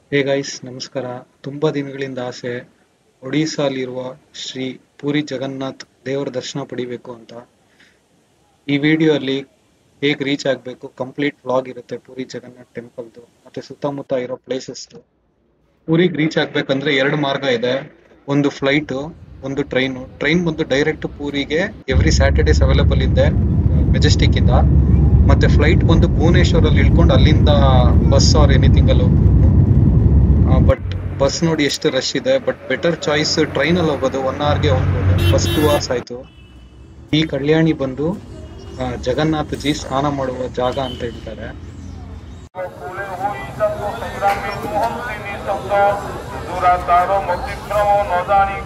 hey guys ನಮಸ್ಕಾರ ತುಂಬ ದಿನಗಳಿಂದ ಆಸೆ ಒಡಿಸ್ಸಾಲಿರುವ ಶ್ರೀ ಪೂರಿ ಜಗನ್ನಾಥ್ ದೇವರ ದರ್ಶನ ಪಡಿಬೇಕು ಅಂತ ಈ ವಿಡಿಯೋ ಅಲ್ಲಿ ಹೇಗೆ ರೀಚ್ ಆಗಬೇಕು ಕಂಪ್ಲೀಟ್ ವ್ಲಾಗ್ ಇರುತ್ತೆ ಪೂರಿ ಜಗನ್ನಾಥ್ ಟೆಂಪಲ್ದು ಮತ್ತೆ ಸುತ್ತಮುತ್ತ ಇರೋ ಪ್ಲೇಸಸ್ದು ಪೂರಿಗೆ ರೀಚ್ ಆಗ್ಬೇಕಂದ್ರೆ ಎರಡು ಮಾರ್ಗ ಇದೆ ಒಂದು ಫ್ಲೈಟು ಒಂದು ಟ್ರೈನು ಟ್ರೈನ್ ಬಂದು ಡೈರೆಕ್ಟ್ ಪೂರಿಗೆ ಎವ್ರಿ ಸ್ಯಾಟರ್ಡೇಸ್ ಅವೈಲೇಬಲ್ ಇದೆ ಮೆಜೆಸ್ಟಿಕ್ ಇಂದ ಮತ್ತೆ ಫ್ಲೈಟ್ ಬಂದು ಭುವನೇಶ್ವರಲ್ಲಿ ಇಳ್ಕೊಂಡು ಅಲ್ಲಿಂದ ಬಸ್ ಆರ್ ಎನಿಥಿಂಗ್ ಅಲ್ಲಿ ಹೋಗ್ಬೋದು ಬಟ್ ಬಸ್ ನೋಡಿ ಎಷ್ಟು ರಶ್ ಇದೆ ಬಟ್ ಬೆಟರ್ ಚಾಯ್ಸ್ ಟ್ರೈನ್ ಅಲ್ಲಿ ಹೋಗೋದು ಒನ್ ಅವರ್ಗೆ ಹೋಗ್ಬೋದು ಬಸ್ ಟೂ ಅವರ್ಸ್ ಆಯ್ತು ಈ ಕಲ್ಯಾಣಿ ಬಂದು ಆ, ಜಗನ್ನಾಥ ಜಿ ಸ್ನಾನ ಮಾಡುವ ಜಾಗ ಅಂತ ಹೇಳ್ತಾರೆ ಕೂಳೆ ಹೋಯಿತಂದು ಸಂಗ್ರಾಮಿ ಮೋಹಂಸಿನಿ ಶಬ್ದ ದುರಾಚಾರೋ ಮತಿಕ್ರಮೋ ನೋದಾನಿ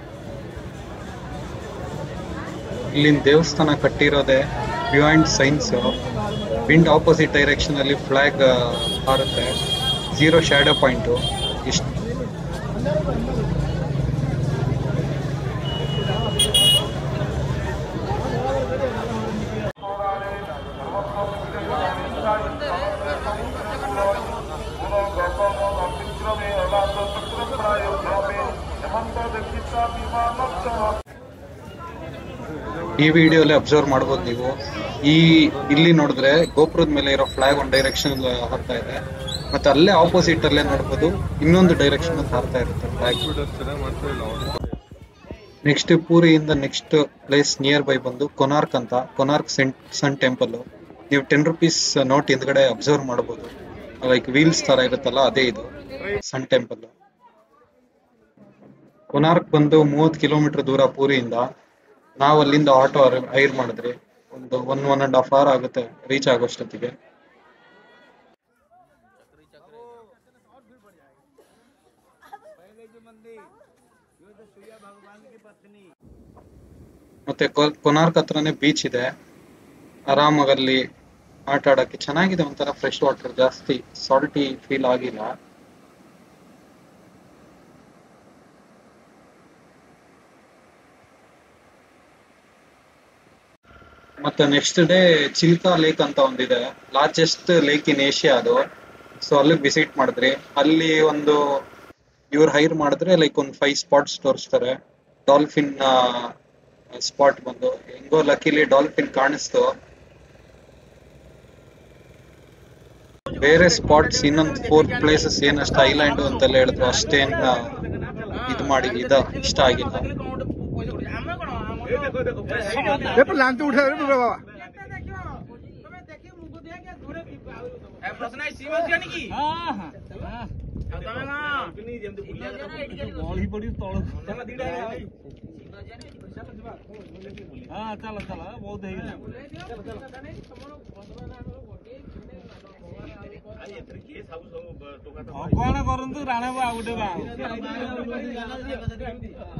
ಇಲ್ಲಿನ ದೇವಸ್ಥಾನ ಕಟ್ಟಿರೋದೆ beyond science wind opposite direction ಅಲ್ಲಿ ಫ್ಲಾಗ್ ಹಾರುತ್ತೆ ಝೀರೋ ಶ್ಯಾಡೋ ಪಾಯಿಂಟು ಇಷ್ಟು ಮತಿಕ್ರಮೇ ಅಲಾಸ ಚಕ್ರಪ್ರಾಯ ಭ್ರಮೆ ಹೇಮಂತ ದಕ್ಷಿತ ವಿಮಾನಚ್ಚ ಈ ವಿಡಿಯೋಲಿ ಅಬ್ಸರ್ವ್ ಮಾಡ್ಬೋದು ನೀವು ಈ ಇಲ್ಲಿ ನೋಡಿದ್ರೆ ಗೋಪುರದ ಮೇಲೆ ಇರೋ ಫ್ಲಾಗ್ ಒಂದು ಡೈರೆಕ್ಷನ್ ಹಾರ್ತಾ ಇದೆ ಮತ್ತೆ ಅಲ್ಲೇ ಆಪೋಸಿಟ್ ಅಲ್ಲೇ ನೋಡ್ಬೋದು ಇನ್ನೊಂದು ಡೈರೆಕ್ಷನ್ ಹಾರ್ತಾ ಇರುತ್ತೆ ಫ್ಲಾಗ್ ನೆಕ್ಸ್ಟ್ ಪೂರಿಯಿಂದ ನೆಕ್ಸ್ಟ್ ಪ್ಲೇಸ್ ನಿಯರ್ ಬೈ ಬಂದು ಕೊನಾರ್ಕ್ ಅಂತ ಕೊನಾರ್ಕ್ ಸೆಂಟ್ ಸನ್ ಟೆಂಪಲ್ ನೀವು ಟೆನ್ ರುಪೀಸ್ ನೋಟ್ ಹಿಂದ್ಗಡೆ ಅಬ್ಸರ್ವ್ ಮಾಡ್ಬೋದು ಲೈಕ್ ವೀಲ್ಸ್ ತರ ಇರುತ್ತಲ್ಲ ಅದೇ ಇದು ಸನ್ ಟೆಂಪಲ್ ಕೊನಾರ್ಕ್ ಬಂದು ಮೂವತ್ತು ಕಿಲೋಮೀಟರ್ ದೂರ ಪೂರಿಯಿಂದ ನಾವು ಅಲ್ಲಿಂದ ಆಟೋ ಹೈರ್ ಮಾಡಿದ್ರಿ ಒಂದು one one and half hour ಆಗುತ್ತೆ ರೀಚ್ ಆಗೋಷ್ಟೊತ್ತಿಗೆ ಮತ್ತೆ ಕೊ- ಕೊನಾರ್ಕ್ ಹತ್ರನೇ ಬೀಚ್ ಇದೆ ಆರಾಮಾಗಿ ಅಲ್ಲಿ ಆಟ ಆಡಕ್ಕೆ ಚೆನ್ನಾಗಿದೆ ಒಂಥರ ಫ್ರೆಶ್ ವಾಟರ್ ಜಾಸ್ತಿ ಸಾಲ್ಟಿ ಫೀಲ್ ಆಗಿಲ್ಲ ಮತ್ತೆ ನೆಕ್ಸ್ಟ್ ಡೇ ಚಿಲ್ಕಾ ಲೇಕ್ ಅಂತ ಒಂದಿದೆ ಲಾರ್ಜೆಸ್ಟ್ ಲೇಕ್ ಇನ್ ಏಷ್ಯಾ ಅದು ಸೊ ಅಲ್ಲಿಗೆ ವಿಸಿಟ್ ಮಾಡಿದ್ರಿ ಅಲ್ಲಿ ಒಂದು ಇವ್ರು ಹೈರ್ ಮಾಡಿದ್ರೆ ಲೈಕ್ ಒಂದು ಫೈವ್ ಸ್ಪಾಟ್ಸ್ ತೋರಿಸ್ತಾರೆ ಡಾಲ್ಫಿನ್ ಸ್ಪಾಟ್ ಬಂದು ಹೆಂಗೋ ಲಕ್ಕಿಲಿ ಡಾಲ್ಫಿನ್ ಕಾಣಿಸ್ತು ಬೇರೆ ಸ್ಪಾಟ್ಸ್ ಇನ್ನೊಂದು ಫೋರ್ತ್ ಪ್ಲೇಸಸ್ ಏನಷ್ಟು ಐಲ್ಯಾಂಡ್ ಅಂತೆಲ್ಲ ಹೇಳಿದ್ರು ಅಷ್ಟೇನ್ ಆ, ಇದ್ ಮಾಡಿ ಇದ ಇಷ್ಟ ಆಗಿಲ್ಲ पेपर लांते उठा रे बाबा ପ୍ରଶ୍ନ ସିମେଣ୍ଟ ଯିବ କି ଆଉ ତମେ କଣ ଗଳି ପଡି ତଳକୁ ହଁ ଚାଲ ଚାଲ ବହୁତ ହେଇଗଲା ଭଗବାନ କରନ୍ତୁ ରାଣା ଆଉ ଗୋଟେ ବା